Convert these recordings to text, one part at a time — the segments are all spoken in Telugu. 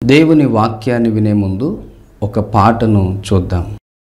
దేవుని వాక్యాన్ని వినే ముందు ఒక పాటను చూద్దాం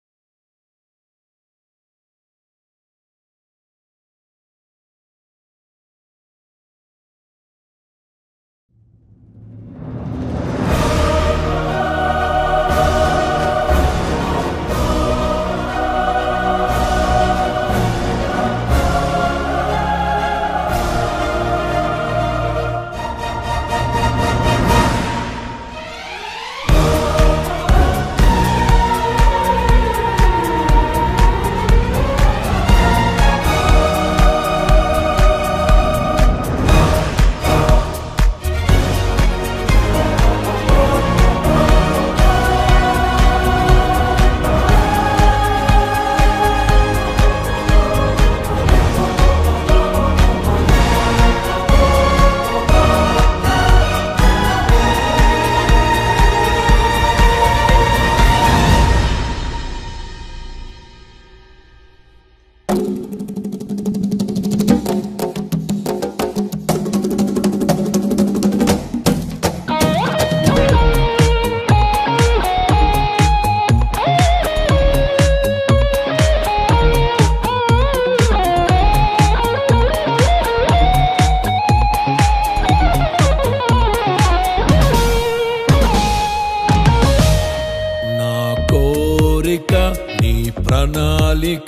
నా కోరిక నీ ప్రణాళిక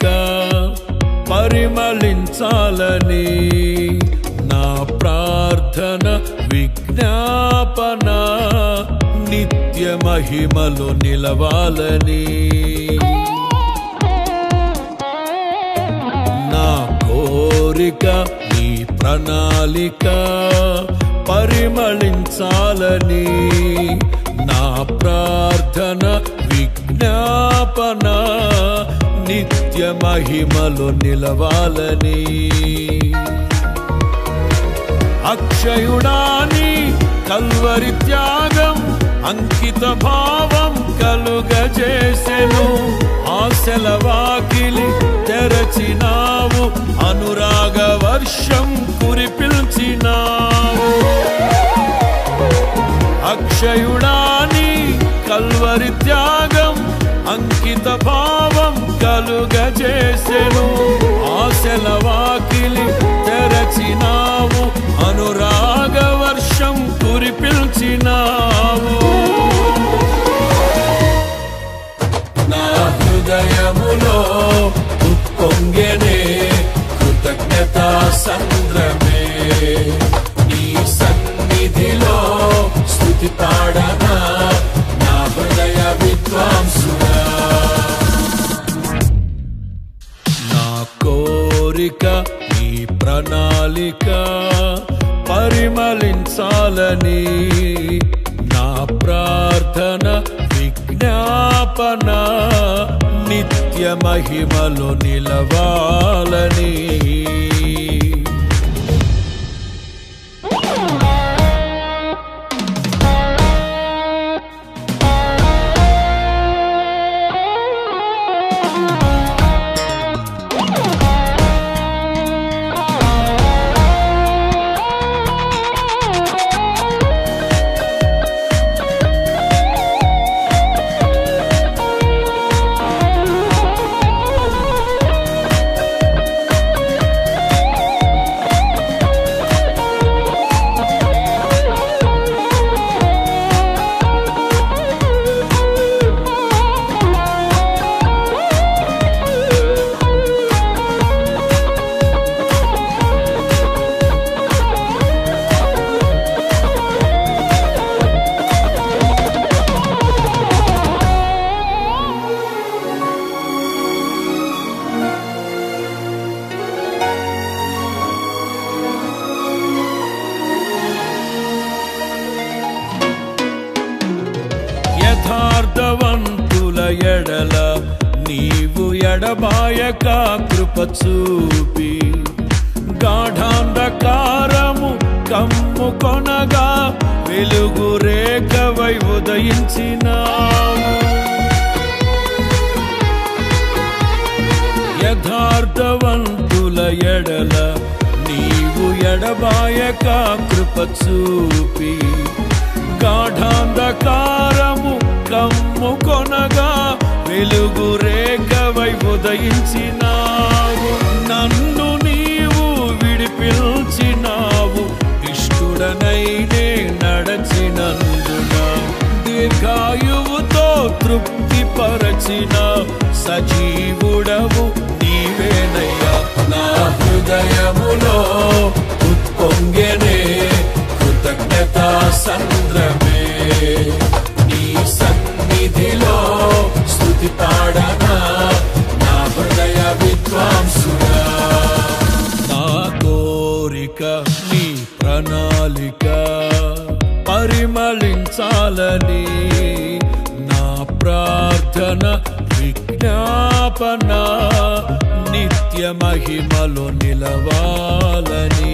పరిమళించాలని నా ప్రార్థన విజ్ఞాపన నిత్య మహిమలు నిలవాలని నా కోరిక నీ ప్రణాళిక పరిమళించాలని నా ప్రార్థన విజ్ఞాపన నిత్య మహిమలు నిలవాలని అక్షయుడాని కల్వరి త్యాగం అంకిత భావం కలుగజేసెను ఆశల వాకిలి తెరచినావు అనురాగ వర్షం కురిపిల్చినావు అక్షయుడాని కల్వరి త్యాగం అంకిత భావం కలుగజేసెను ఆశల వాకిలి తెరచినావు అనురాగ వర్షం కురిపిల్చినావు నా హృదయములో ఉప్పొంగెనే కృతజ్ఞతా సంద్రమే నీ సన్నిధిలో స్థుతి పాడనా నా హృదయ విద్వాంసుడా నా కోరిక నీ ప్రణాళిక పరిమళించాలని నా ప్రార్థన విజ్ఞాపన నిత్య మహిమలో నిలవాలని యథార్థవంతుల ఎడల నీవు ఎడబాయక కృప చూపి గాఢాంధకారము కమ్ము కొనగా వెలుగు రేఖవై ఉదయించినావు యథార్థవంతుల ఎడల నీవు ఎడబాయక కృప చూపి గాఢాంధకారము కమ్ము కొనగా వెలుగు రేఖవై ఉదయించినావు నన్ను నీవు విడిపించినావు ఇష్టుడనైనే నడచినందున దీర్ఘాయువుతో తృప్తిపరచిన సజీవుడవు నీవేనయ్యా నా హృదయములో ఉత్పొంగెనే కృతజ్ఞతా సంద్రమే నీ సన్నిధిలో స్తుతి పాడనా నా హృదయ విద్వాంసుడా నా కోరిక నీ ప్రణాళిక పరిమళించాలని నా ప్రార్థన విజ్ఞాపన నిత్య మహిమలో నిలవాలని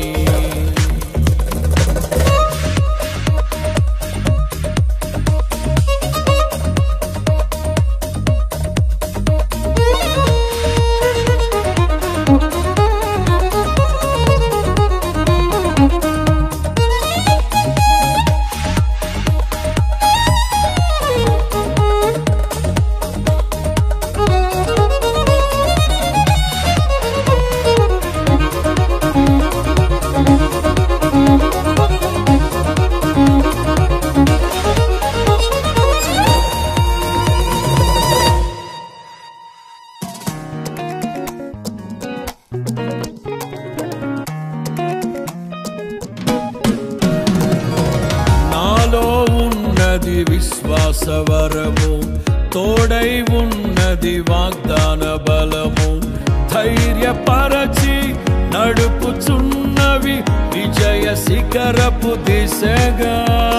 నాలో ఉన్నది విశ్వాసవరము తోడై ఉన్నది వాగ్దాన బలము ధైర్యపరచి నడుపుచున్నవి విజయ శిఖరపు దిశగా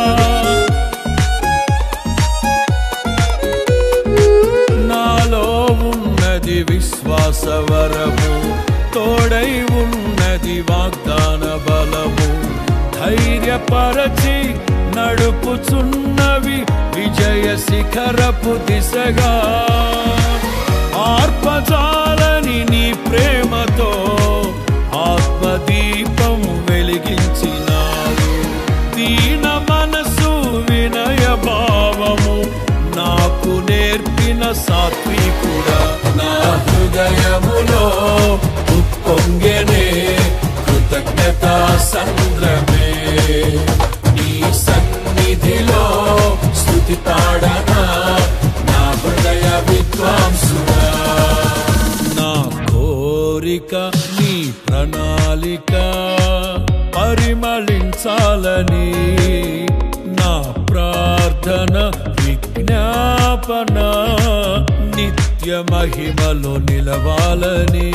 నాలో ఉన్నది విశ్వాసవరము తోడై ఉన్నది వాగ్దాన బలము ధైర్యపరచి నడుపుచున్నవి విజయ శిఖరపు దిశగా ఆర్పజాలని నీ ప్రేమతో ఆత్మదీపం వెలిగించినావు దీన మనసు వినయ భావము నాకు నేర్పిన సాత్వికుడా నా హృదయములో ఉప్పొంగెనే కృతజ్ఞతా సంద్రమే నీ సన్నిధిలో స్తుతి పాడనా నా హృదయ విద్వాంసుడా నా కోరిక నీ ప్రణాళిక పరిమళించాలని నా ప్రార్థన విజ్ఞాపన నిత్య మహిమలో నిలవాలని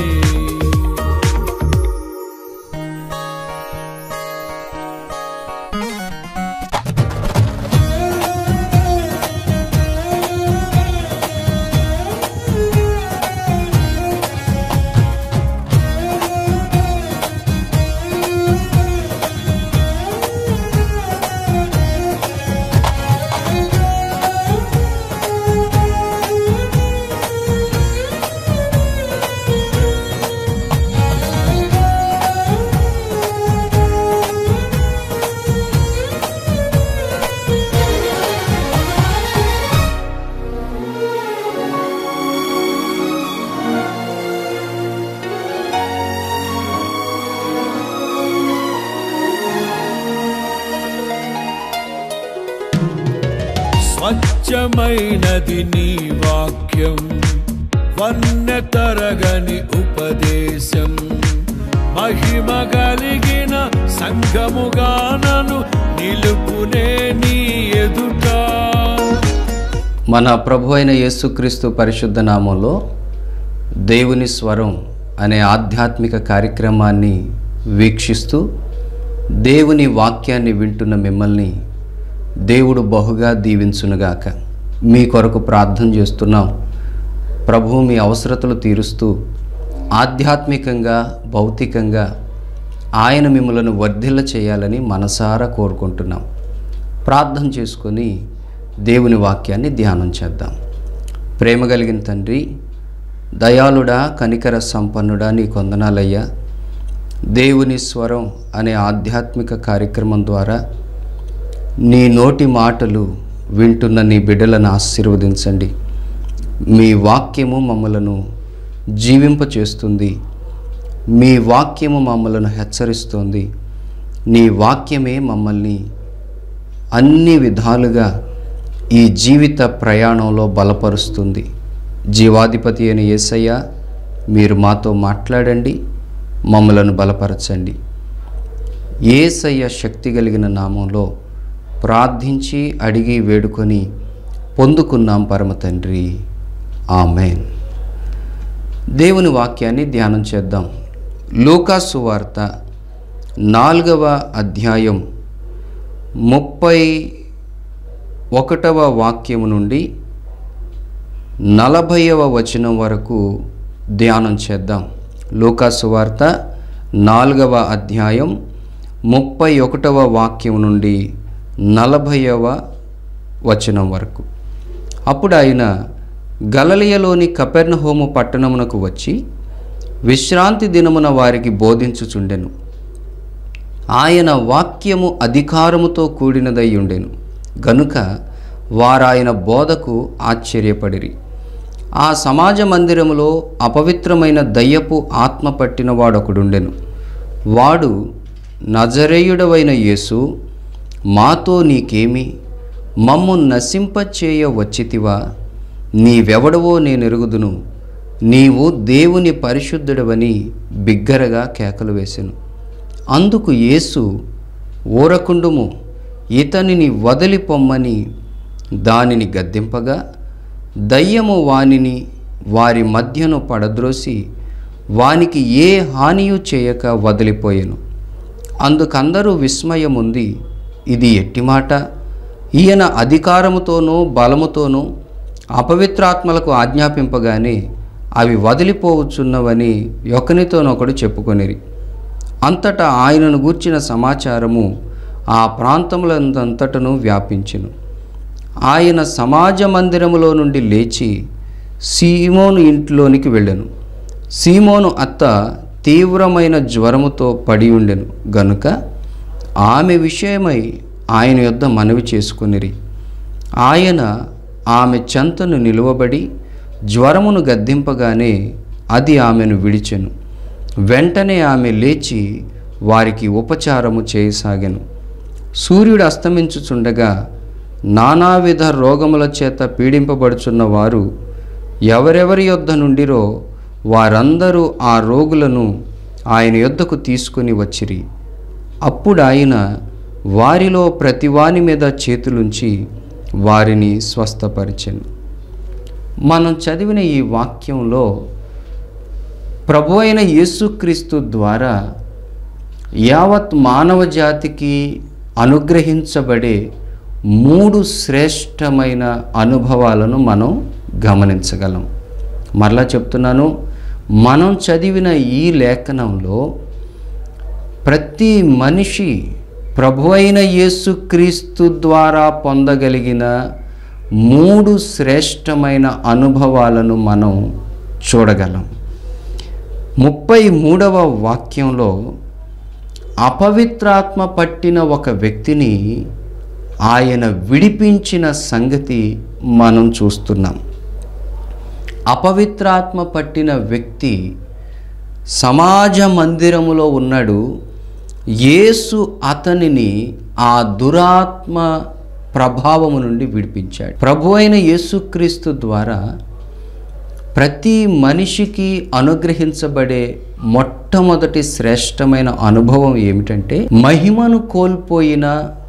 స్వచ్ఛమైనది నీ వాక్యం వన్య తరగని ఉపదేశం మహిమ కలిగిన సంఘముగానను నిలుపునే నీ ఎదుట మన ప్రభు అయిన యేసుక్రీస్తు పరిశుద్ధ నామంలో దేవుని స్వరం అనే ఆధ్యాత్మిక కార్యక్రమాన్ని వీక్షిస్తూ దేవుని వాక్యాన్ని వింటున్న మిమ్మల్ని దేవుడు బహుగా దీవించునుగాక మీ కొరకు ప్రార్థన చేస్తున్నాం ప్రభు మీ అవసరతలు తీరుస్తూ ఆధ్యాత్మికంగా భౌతికంగా ఆయన మిమ్మలను వర్ధిల్ల చేయాలని మనసారా కోరుకుంటున్నాం ప్రార్థన చేసుకొని దేవుని వాక్యాన్ని ధ్యానం చేద్దాం ప్రేమ కలిగిన తండ్రి దయాళుడా కనికర సంపన్నుడా నీ కొందనాలయ్యా దేవుని స్వరం అనే ఆధ్యాత్మిక కార్యక్రమం ద్వారా నీ నోటి మాటలు వింటున్న నీ బిడ్డలను ఆశీర్వదించండి మీ వాక్యము మమ్మలను జీవింపచేస్తుంది మీ వాక్యము మమ్మలను హెచ్చరిస్తోంది నీ వాక్యమే మమ్మల్ని అన్ని విధాలుగా ఈ జీవిత ప్రయాణంలో బలపరుస్తుంది జీవాధిపతి అయిన యేసయ్య మీరు మాతో మాట్లాడండి మమ్మలను బలపరచండి ఏసయ్య శక్తి కలిగిన నామంలో ప్రార్థించి అడిగి వేడుకొని పొందుకున్నాం పరమ తండ్రి ఆమెన్ దేవుని వాక్యాన్ని ధ్యానం చేద్దాం లూకాసు వార్త నాలుగవ అధ్యాయం ముప్పై ఒకటవ వాక్యము నుండి నలభైవ వచనం వరకు ధ్యానం చేద్దాం లూకాసు వార్త నాలుగవ అధ్యాయం ముప్పై ఒకటవ వాక్యం నుండి నలభైవ వచనం వరకు అప్పుడు ఆయన గలలియలోని కపెర్నహోము పట్టణమునకు వచ్చి విశ్రాంతి దినమున వారికి బోధించుచుండెను ఆయన వాక్యము అధికారముతో కూడినదై ఉండెను గనుక వారాయన బోధకు ఆశ్చర్యపడిరి ఆ సమాజ మందిరములో అపవిత్రమైన దయ్యపు ఆత్మ పట్టిన వాడొకడుండెను వాడు నజరేయుడవైన యేసు మాతో నీకేమి మమ్ము నశింపచేయ వచ్చితివా నీవెవడవో నేనెరుగుదును నీవు దేవుని పరిశుద్ధుడవని బిగ్గరగా కేకలు వేసెను అందుకు యేసు ఊరకుండుము ఇతనిని వదిలిపొమ్మని దానిని గద్దింపగా దయ్యము వానిని వారి మధ్యను పడద్రోసి వానికి ఏ హానియు చేయక వదిలిపోయెను అందుకందరూ విస్మయముంది ఇది ఎట్టి మాట ఈయన అధికారముతోనూ బలముతోనూ అపవిత్రాత్మలకు ఆజ్ఞాపింపగానే అవి వదిలిపోవచ్చున్నవని ఒకనితోనొకడు చెప్పుకొనిరి అంతటా ఆయనను గూర్చిన సమాచారము ఆ ప్రాంతములంతటను వ్యాపించెను ఆయన సమాజ మందిరములో నుండి లేచి సీమోను ఇంట్లోనికి వెళ్ళెను సీమోను అత్త తీవ్రమైన జ్వరముతో పడి ఉండెను గనుక ఆమె విషయమై ఆయన యొద్ద మనవి చేసుకునిరి ఆయన ఆమె చెంతను నిలువబడి జ్వరమును గద్దింపగానే అది ఆమెను విడిచెను వెంటనే ఆమె లేచి వారికి ఉపచారము చేయసాగెను సూర్యుడు అస్తమించుచుండగా నానావిధ రోగముల చేత పీడింపబడుచున్న వారు ఎవరెవరి యొద్ద నుండిరో వారందరూ ఆ రోగులను ఆయన యొద్దకు తీసుకుని వచ్చిరి అప్పుడు ఆయన వారిలో ప్రతివాని మీద చేతులుంచి వారిని స్వస్థపరిచెను మనం చదివిన ఈ వాక్యంలో ప్రభు అయిన యేసుక్రీస్తు ద్వారా యావత్ మానవ జాతికి అనుగ్రహించబడే మూడు శ్రేష్టమైన అనుభవాలను మనం గమనించగలం మరలా చెప్తున్నాను మనం చదివిన ఈ లేఖనంలో ప్రతి మనిషి ప్రభు అయిన యేసుక్రీస్తు ద్వారా పొందగలిగిన మూడు శ్రేష్టమైన అనుభవాలను మనం చూడగలం ముప్పై మూడవ వాక్యంలో అపవిత్రాత్మ పట్టిన ఒక వ్యక్తిని ఆయన విడిపించిన సంగతి మనం చూస్తున్నాం అపవిత్రాత్మ పట్టిన వ్యక్తి సమాజ మందిరములో ఉన్నాడు యేసు అతనిని ఆ దురాత్మ ప్రభావము నుండి విడిపించాడు ప్రభు అయిన యేసుక్రీస్తు ద్వారా ప్రతి మనిషికి అనుగ్రహించబడే మొట్టమొదటి శ్రేష్టమైన అనుభవం ఏమిటంటే మహిమను కోల్పోయిన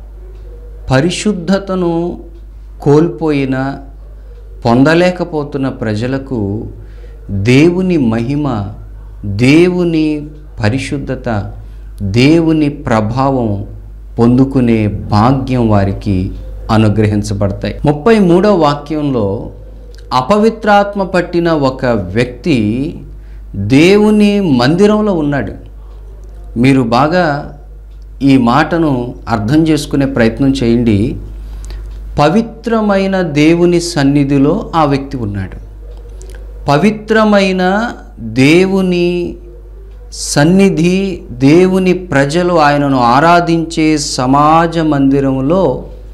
పరిశుద్ధతను కోల్పోయిన పొందలేకపోతున్న ప్రజలకు దేవుని మహిమ దేవుని పరిశుద్ధత దేవుని ప్రభావం పొందుకునే భాగ్యం వారికి అనుగ్రహించబడతాయి ముప్పై మూడో వాక్యంలో అపవిత్రాత్మ పట్టిన ఒక వ్యక్తి దేవుని మందిరంలో ఉన్నాడు మీరు బాగా ఈ మాటను అర్థం చేసుకునే ప్రయత్నం చేయండి పవిత్రమైన దేవుని సన్నిధిలో ఆ వ్యక్తి ఉన్నాడు పవిత్రమైన దేవుని సన్నిధి దేవుని ప్రజలు ఆయనను ఆరాధించే సమాజ మందిరంలో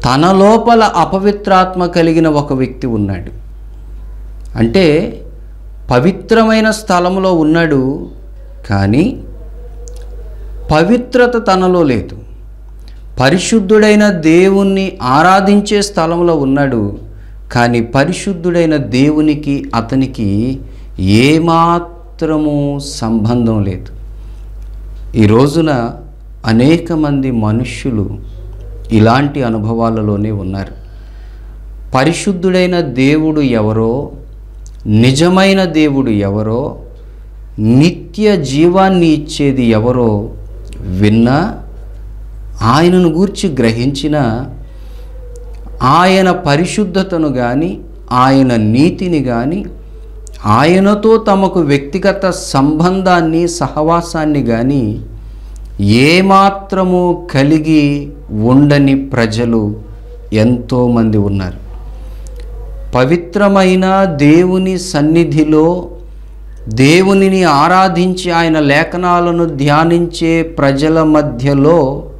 తన లోపల అపవిత్రాత్మ కలిగిన ఒక వ్యక్తి ఉన్నాడు అంటే పవిత్రమైన స్థలంలో ఉన్నాడు కానీ పవిత్రత తనలో లేదు పరిశుద్ధుడైన దేవుణ్ణి ఆరాధించే స్థలంలో ఉన్నాడు కానీ పరిశుద్ధుడైన దేవునికి అతనికి ఏమాత్రము సంబంధం లేదు ఈ రోజున అనేక మంది మనుష్యులు ఇలాంటి అనుభవాలలోనే ఉన్నారు పరిశుద్ధుడైన దేవుడు ఎవరో నిజమైన దేవుడు ఎవరో నిత్య జీవాన్ని ఇచ్చేది ఎవరో విన్నా ఆయనను గూర్చి గ్రహించిన ఆయన పరిశుద్ధతను కానీ ఆయన నీతిని కానీ ఆయనతో తమకు వ్యక్తిగత సంబంధాన్ని సహవాసాన్ని కానీ ఏమాత్రము కలిగి ఉండని ప్రజలు ఎంతోమంది ఉన్నారు పవిత్రమైన దేవుని సన్నిధిలో దేవునిని ఆరాధించి ఆయన లేఖనాలను ధ్యానించే ప్రజల మధ్యలో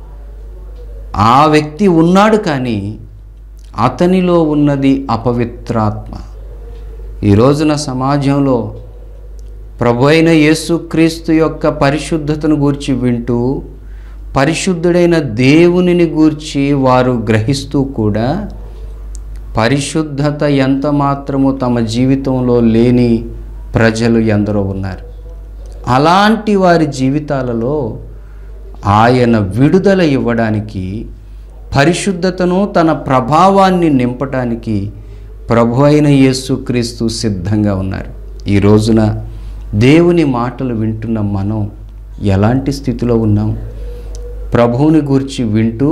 ఆ వ్యక్తి ఉన్నాడు కానీ అతనిలో ఉన్నది అపవిత్రాత్మ ఈ రోజున సమాజంలో ప్రభు అయిన యేసుక్రీస్తు యొక్క పరిశుద్ధతను గూర్చి వింటూ పరిశుద్ధుడైన దేవునిని గూర్చి వారు గ్రహిస్తూ కూడా పరిశుద్ధత ఎంత మాత్రము తమ జీవితంలో లేని ప్రజలు ఎందరో ఉన్నారు అలాంటి వారి జీవితాలలో ఆయన విడుదల ఇవ్వడానికి పరిశుద్ధతను తన ప్రభావాన్ని నింపటానికి ప్రభు అయిన యేసుక్రీస్తు సిద్ధంగా ఉన్నారు ఈ రోజున దేవుని మాటలు వింటున్న మనం ఎలాంటి స్థితిలో ఉన్నాం ప్రభువుని గురించి వింటూ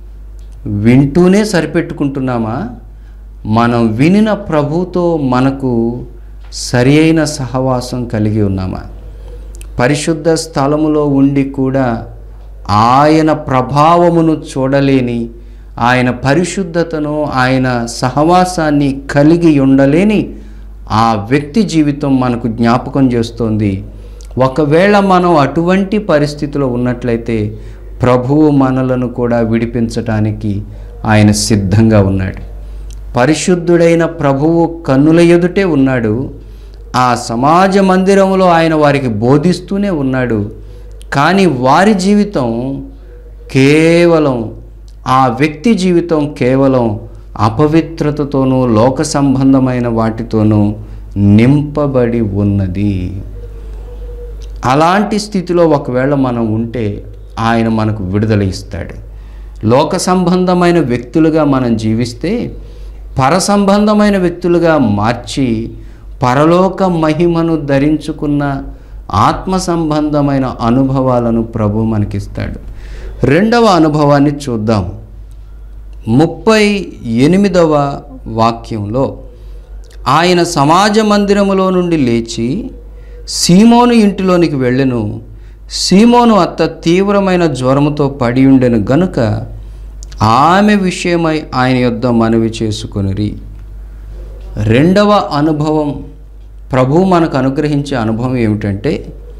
వింటూనే సరిపెట్టుకుంటున్నామా మనం వినిన ప్రభుతో మనకు సరి అయిన సహవాసం కలిగి ఉన్నామా పరిశుద్ధ స్థలములో ఉండి కూడా ఆయన ప్రభావమును చూడలేని ఆయన పరిశుద్ధతను ఆయన సహవాసాన్ని కలిగి ఉండలేని ఆ వ్యక్తి జీవితం మనకు జ్ఞాపకం చేస్తోంది ఒకవేళ మనం అటువంటి పరిస్థితిలో ఉన్నట్లయితే ప్రభువు మనలను కూడా విడిపించటానికి ఆయన సిద్ధంగా ఉన్నాడు పరిశుద్ధుడైన ప్రభువు కన్నుల ఎదుటే ఉన్నాడు ఆ సమాజ మందిరంలో ఆయన వారికి బోధిస్తూనే ఉన్నాడు కానీ వారి జీవితం కేవలం ఆ వ్యక్తి జీవితం కేవలం అపవిత్రతతోనూ లోక సంబంధమైన వాటితోనూ నింపబడి ఉన్నది అలాంటి స్థితిలో ఒకవేళ మనం ఉంటే ఆయన మనకు విడుదల ఇస్తాడు లోక సంబంధమైన వ్యక్తులుగా మనం జీవిస్తే పర సంబంధమైన వ్యక్తులుగా మార్చి పరలోక మహిమను ధరించుకున్న ఆత్మ సంబంధమైన అనుభవాలను ప్రభు మనకిస్తాడు రెండవ అనుభవాన్ని చూద్దాం ముప్పై ఎనిమిదవ వాక్యంలో ఆయన సమాజ మందిరములో నుండి లేచి సీమోను ఇంటిలోనికి వెళ్ళెను సీమోను అత్త తీవ్రమైన జ్వరముతో పడి ఉండెను గనుక ఆమె విషయమై ఆయన యొద్ద మనవి చేసుకొనిరి రెండవ అనుభవం ప్రభు మనకు అనుగ్రహించే అనుభవం ఏమిటంటే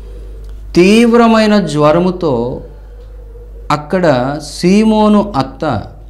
తీవ్రమైన జ్వరముతో అక్కడ సీమోను అత్త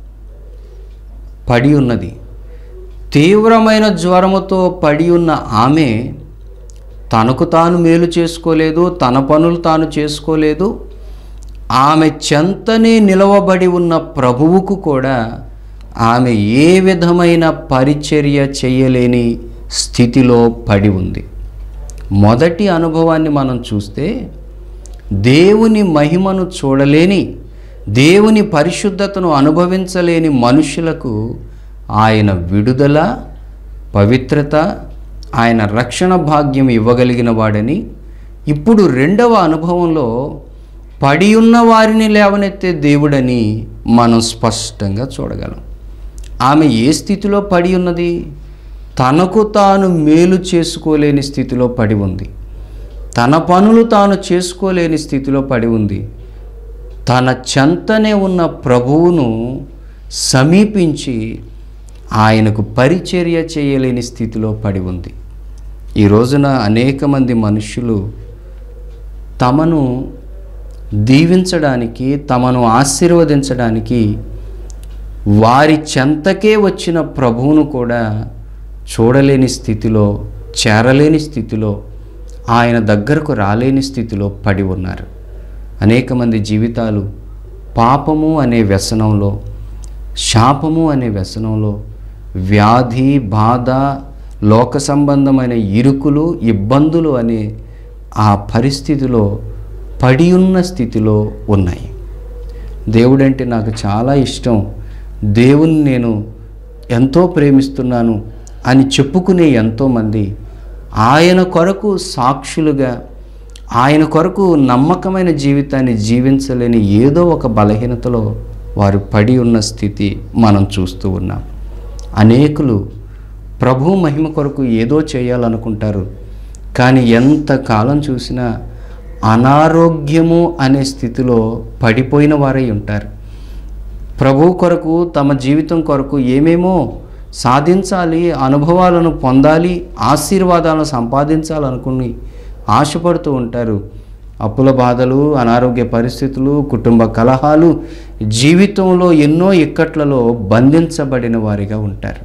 పడి ఉన్నది తీవ్రమైన జ్వరముతో పడి ఉన్న ఆమె తనకు తాను మేలు చేసుకోలేదు తన పనులు తాను చేసుకోలేదు ఆమె చెంతనే నిలవబడి ఉన్న ప్రభువుకు కూడా ఆమె ఏ విధమైన పరిచర్య చేయలేని స్థితిలో పడి ఉంది మొదటి అనుభవాన్ని మనం చూస్తే దేవుని మహిమను చూడలేని దేవుని పరిశుద్ధతను అనుభవించలేని మనుషులకు ఆయన విడుదల పవిత్రత ఆయన రక్షణ భాగ్యం ఇవ్వగలిగిన వాడని ఇప్పుడు రెండవ అనుభవంలో పడి ఉన్న వారిని లేవనెత్తే దేవుడని మనం స్పష్టంగా చూడగలం ఆమె ఏ స్థితిలో పడి ఉన్నది తనకు తాను మేలు చేసుకోలేని స్థితిలో పడి ఉంది తన పనులు తాను చేసుకోలేని స్థితిలో పడి ఉంది తన చెంతనే ఉన్న ప్రభువును సమీపించి ఆయనకు పరిచర్య చేయలేని స్థితిలో పడి ఉంది ఈ రోజున అనేక మంది మనుషులు తమను దీవించడానికి తమను ఆశీర్వదించడానికి వారి చెంతకే వచ్చిన ప్రభువును కూడా చూడలేని స్థితిలో చేరలేని స్థితిలో ఆయన దగ్గరకు రాలేని స్థితిలో పడి ఉన్నారు అనేక మంది జీవితాలు పాపము అనే వ్యసనంలో శాపము అనే వ్యసనంలో వ్యాధి బాధ లోక సంబంధమైన ఇరుకులు ఇబ్బందులు అనే ఆ పరిస్థితిలో పడి ఉన్న స్థితిలో ఉన్నాయి దేవుడంటే నాకు చాలా ఇష్టం దేవుని నేను ఎంతో ప్రేమిస్తున్నాను అని చెప్పుకునే ఎంతోమంది ఆయన కొరకు సాక్షులుగా ఆయన కొరకు నమ్మకమైన జీవితాన్ని జీవించలేని ఏదో ఒక బలహీనతలో వారు పడి ఉన్న స్థితి మనం చూస్తూ ఉన్నాం అనేకులు ప్రభు మహిమ కొరకు ఏదో చేయాలనుకుంటారు కానీ ఎంతకాలం చూసినా అనారోగ్యము అనే స్థితిలో పడిపోయిన వారై ఉంటారు ప్రభు కొరకు తమ జీవితం కొరకు ఏమేమో సాధించాలి అనుభవాలను పొందాలి ఆశీర్వాదాలను సంపాదించాలనుకుని ఆశపడుతూ ఉంటారు అప్పుల బాధలు అనారోగ్య పరిస్థితులు కుటుంబ కలహాలు జీవితంలో ఎన్నో ఇక్కట్లలో బంధించబడిన వారిగా ఉంటారు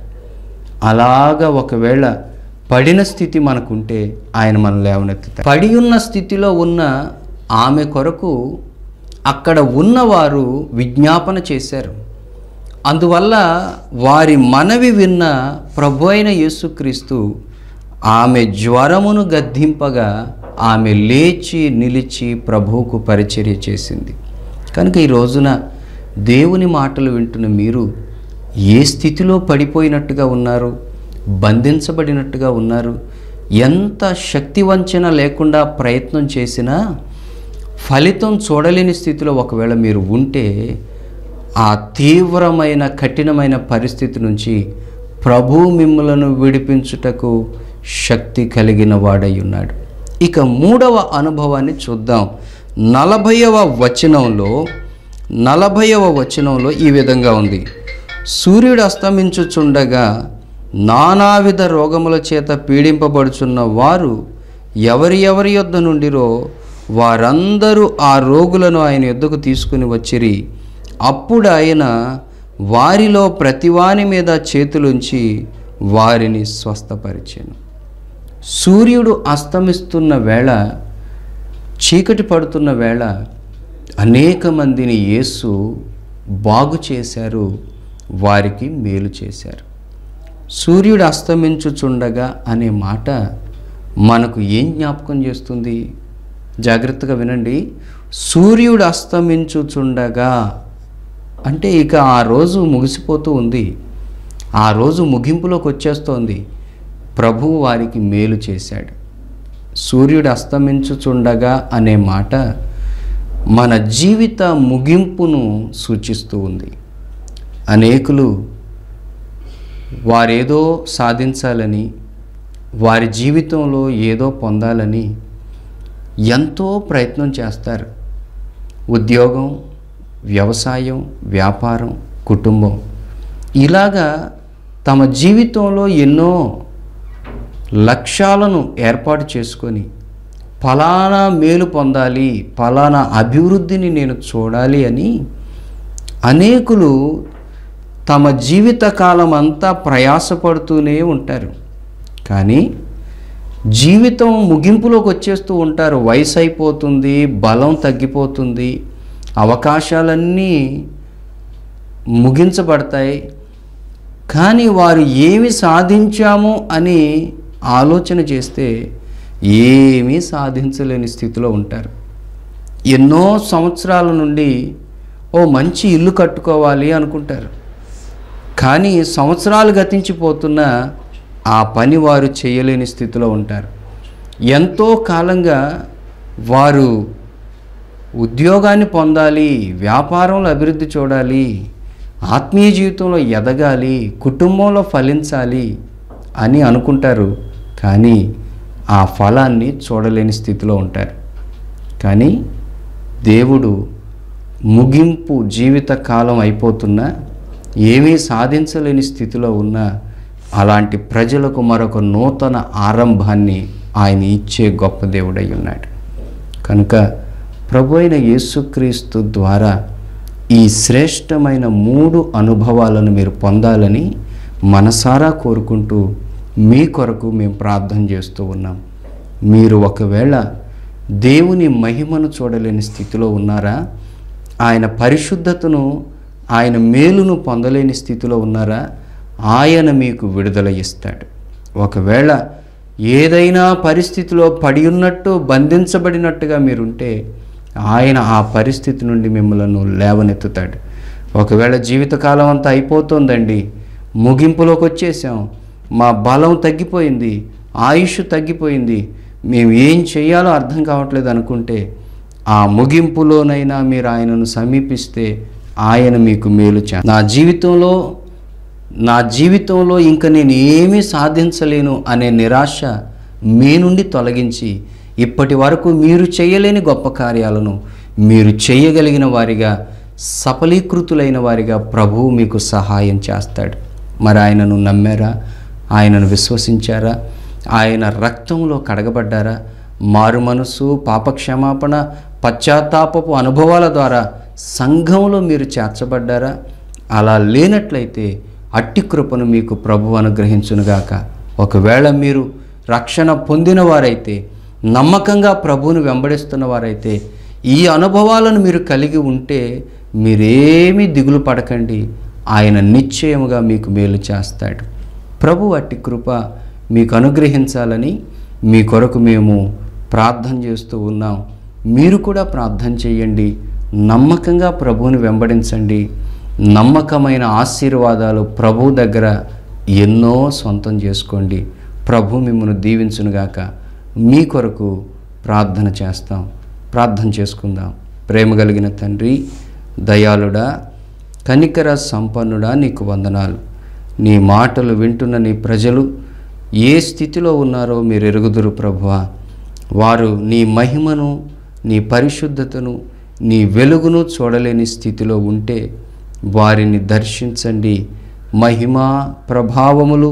అలాగ ఒకవేళ పడిన స్థితి మనకుంటే ఆయన మనం లేవనెత్తుతారు పడి ఉన్న స్థితిలో ఉన్న ఆమె కొరకు అక్కడ ఉన్నవారు విజ్ఞాపన చేశారు అందువల్ల వారి మనవి విన్న ప్రభు అయిన యేసుక్రీస్తు ఆమె జ్వరమును గద్దింపగా ఆమె లేచి నిలిచి ప్రభువుకు పరిచర్య చేసింది కనుక ఈ రోజున దేవుని మాటలు వింటున్న మీరు ఏ స్థితిలో పడిపోయినట్టుగా ఉన్నారు బంధించబడినట్టుగా ఉన్నారు ఎంత శక్తి వంచన లేకుండా ప్రయత్నం చేసినా ఫలితం చూడలేని స్థితిలో ఒకవేళ మీరు ఉంటే ఆ తీవ్రమైన కఠినమైన పరిస్థితి నుంచి ప్రభు మిమ్మలను విడిపించుటకు శక్తి కలిగిన వాడై ఉన్నాడు ఇక మూడవ అనుభవాన్ని చూద్దాం నలభైవ వచనంలో నలభైవ వచనంలో ఈ విధంగా ఉంది సూర్యుడు అస్తమించుచుండగా నానావిధ రోగముల చేత పీడింపబడుచున్న వారు ఎవరి ఎవరి యొద్ద నుండిరో వారందరూ ఆ రోగులను ఆయన యొద్దకు తీసుకుని వచ్చిరి అప్పుడు ఆయన వారిలో ప్రతివాని మీద చేతులుంచి వారిని స్వస్థపరిచాను సూర్యుడు అస్తమిస్తున్న వేళ చీకటి పడుతున్న వేళ అనేక మందిని యేసు బాగు చేశారు వారికి మేలు చేశారు సూర్యుడు అస్తమించుచుండగా అనే మాట మనకు ఏం జ్ఞాపకం చేస్తుంది జాగ్రత్తగా వినండి సూర్యుడు అస్తమించుచుండగా అంటే ఇక ఆ రోజు ముగిసిపోతూ ఉంది ఆ రోజు ముగింపులోకి వచ్చేస్తోంది ప్రభువు వారికి మేలు చేశాడు సూర్యుడు అస్తమించుచుండగా అనే మాట మన జీవిత ముగింపును సూచిస్తూ ఉంది అనేకులు వారేదో సాధించాలని వారి జీవితంలో ఏదో పొందాలని ఎంతో ప్రయత్నం చేస్తారు ఉద్యోగం వ్యవసాయం వ్యాపారం కుటుంబం ఇలాగా తమ జీవితంలో ఎన్నో లక్ష్యాలను ఏర్పాటు చేసుకొని ఫలానా మేలు పొందాలి ఫలానా అభివృద్ధిని నేను చూడాలి అని అనేకులు తమ జీవిత కాలం అంతా ప్రయాసపడుతూనే ఉంటారు కానీ జీవితం ముగింపులోకి వచ్చేస్తూ ఉంటారు వయసు అయిపోతుంది బలం తగ్గిపోతుంది అవకాశాలన్నీ ముగించబడతాయి కానీ వారు ఏమి సాధించాము అని ఆలోచన చేస్తే ఏమీ సాధించలేని స్థితిలో ఉంటారు ఎన్నో సంవత్సరాల నుండి ఓ మంచి ఇల్లు కట్టుకోవాలి అనుకుంటారు కానీ సంవత్సరాలు గతించిపోతున్న ఆ పని వారు చేయలేని స్థితిలో ఉంటారు ఎంతో కాలంగా వారు ఉద్యోగాన్ని పొందాలి వ్యాపారంలో అభివృద్ధి చూడాలి ఆత్మీయ జీవితంలో ఎదగాలి కుటుంబంలో ఫలించాలి అని అనుకుంటారు కానీ ఆ ఫలాన్ని చూడలేని స్థితిలో ఉంటారు కానీ దేవుడు ముగింపు జీవిత కాలం అయిపోతున్నా ఏమీ సాధించలేని స్థితిలో ఉన్న అలాంటి ప్రజలకు మరొక నూతన ఆరంభాన్ని ఆయన ఇచ్చే గొప్ప దేవుడై ఉన్నాడు కనుక ప్రభు అయిన యేసుక్రీస్తు ద్వారా ఈ శ్రేష్టమైన మూడు అనుభవాలను మీరు పొందాలని మనసారా కోరుకుంటూ మీ కొరకు మేము ప్రార్థన చేస్తూ ఉన్నాం మీరు ఒకవేళ దేవుని మహిమను చూడలేని స్థితిలో ఉన్నారా ఆయన పరిశుద్ధతను ఆయన మేలును పొందలేని స్థితిలో ఉన్నారా ఆయన మీకు విడుదల ఇస్తాడు ఒకవేళ ఏదైనా పరిస్థితిలో పడి ఉన్నట్టు బంధించబడినట్టుగా మీరుంటే ఆయన ఆ పరిస్థితి నుండి మిమ్మల్ని లేవనెత్తుతాడు ఒకవేళ జీవితకాలం అంతా అయిపోతుందండి ముగింపులోకి వచ్చేసాం మా బలం తగ్గిపోయింది ఆయుష్ తగ్గిపోయింది మేము ఏం చేయాలో అర్థం కావట్లేదు అనుకుంటే ఆ ముగింపులోనైనా మీరు ఆయనను సమీపిస్తే ఆయన మీకు మేలు చే నా జీవితంలో నా జీవితంలో ఇంకా నేను ఏమీ సాధించలేను అనే నిరాశ మీ నుండి తొలగించి ఇప్పటి వరకు మీరు చేయలేని గొప్ప కార్యాలను మీరు చేయగలిగిన వారిగా సఫలీకృతులైన వారిగా ప్రభువు మీకు సహాయం చేస్తాడు మరి ఆయనను నమ్మారా ఆయనను విశ్వసించారా ఆయన రక్తంలో కడగబడ్డారా మారు మనసు పాపక్షమాపణ పశ్చాత్తాపపు అనుభవాల ద్వారా సంఘంలో మీరు చేర్చబడ్డారా అలా లేనట్లయితే అట్టి కృపను మీకు ప్రభు అనుగ్రహించునుగాక ఒకవేళ మీరు రక్షణ పొందిన వారైతే నమ్మకంగా ప్రభువును వెంబడిస్తున్న వారైతే ఈ అనుభవాలను మీరు కలిగి ఉంటే మీరేమీ దిగులు పడకండి ఆయన నిశ్చయముగా మీకు మేలు చేస్తాడు ప్రభు అట్టి కృప మీకు అనుగ్రహించాలని మీ కొరకు మేము ప్రార్థన చేస్తూ ఉన్నాం మీరు కూడా ప్రార్థన చేయండి నమ్మకంగా ప్రభువుని వెంబడించండి నమ్మకమైన ఆశీర్వాదాలు ప్రభు దగ్గర ఎన్నో సొంతం చేసుకోండి ప్రభు మిమ్మల్ని దీవించునుగాక మీ కొరకు ప్రార్థన చేస్తాం ప్రార్థన చేసుకుందాం ప్రేమ కలిగిన తండ్రి దయాళుడా కనికర సంపన్నుడా నీకు వందనాలు నీ మాటలు వింటున్న నీ ప్రజలు ఏ స్థితిలో ఉన్నారో మీరు ఎరుగుదురు ప్రభువా వారు నీ మహిమను నీ పరిశుద్ధతను నీ వెలుగును చూడలేని స్థితిలో ఉంటే వారిని దర్శించండి మహిమ ప్రభావములు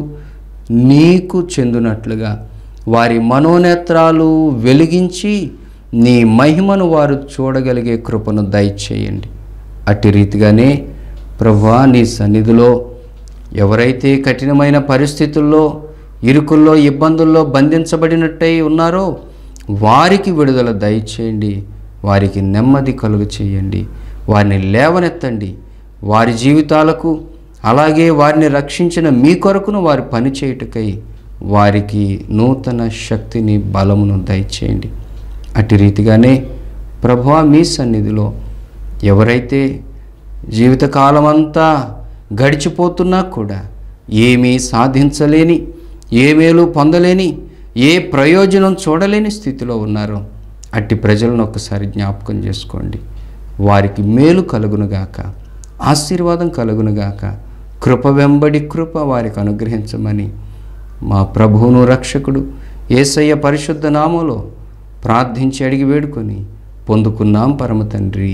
నీకు చెందునట్లుగా వారి మనోనేత్రాలు వెలిగించి నీ మహిమను వారు చూడగలిగే కృపను దయచేయండి అట్టి రీతిగానే ప్రభువా నీ సన్నిధిలో ఎవరైతే కఠినమైన పరిస్థితుల్లో ఇరుకుల్లో ఇబ్బందుల్లో బంధించబడినట్టయి ఉన్నారో వారికి విడుదల దయచేయండి వారికి నెమ్మది కలుగు చేయండి వారిని లేవనెత్తండి వారి జీవితాలకు అలాగే వారిని రక్షించిన మీ కొరకును వారి పని చేయుటకై వారికి నూతన శక్తిని బలమును దయచేయండి అట్టి రీతిగానే ప్రభువా మీ సన్నిధిలో ఎవరైతే జీవితకాలం అంతా గడిచిపోతున్నా కూడా ఏమీ సాధించలేని ఏ మేలు పొందలేని ఏ ప్రయోజనం చూడలేని స్థితిలో ఉన్నారో అట్టి ప్రజలను ఒక్కసారి జ్ఞాపకం చేసుకోండి వారికి మేలు కలుగునుగాక ఆశీర్వాదం కలుగునుగాక కృప వెంబడి కృప వారికి అనుగ్రహించమని మా ప్రభువును రక్షకుడు ఏసయ్య పరిశుద్ధ నామంలో ప్రార్థించి అడిగి వేడుకొని పొందుకున్నాం పరమ తండ్రి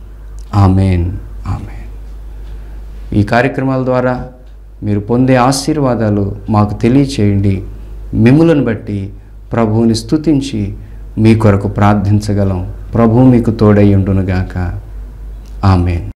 ఆమెన్ ఆమెన్ ఈ కార్యక్రమాల ద్వారా మీరు పొందే ఆశీర్వాదాలు మాకు తెలియచేయండి మిమ్ములను బట్టి ప్రభువుని స్తుతించి మీ కొరకు ప్రార్థించగలం ప్రభువు మీకు తోడై ఉండునుగాక ఆమెన్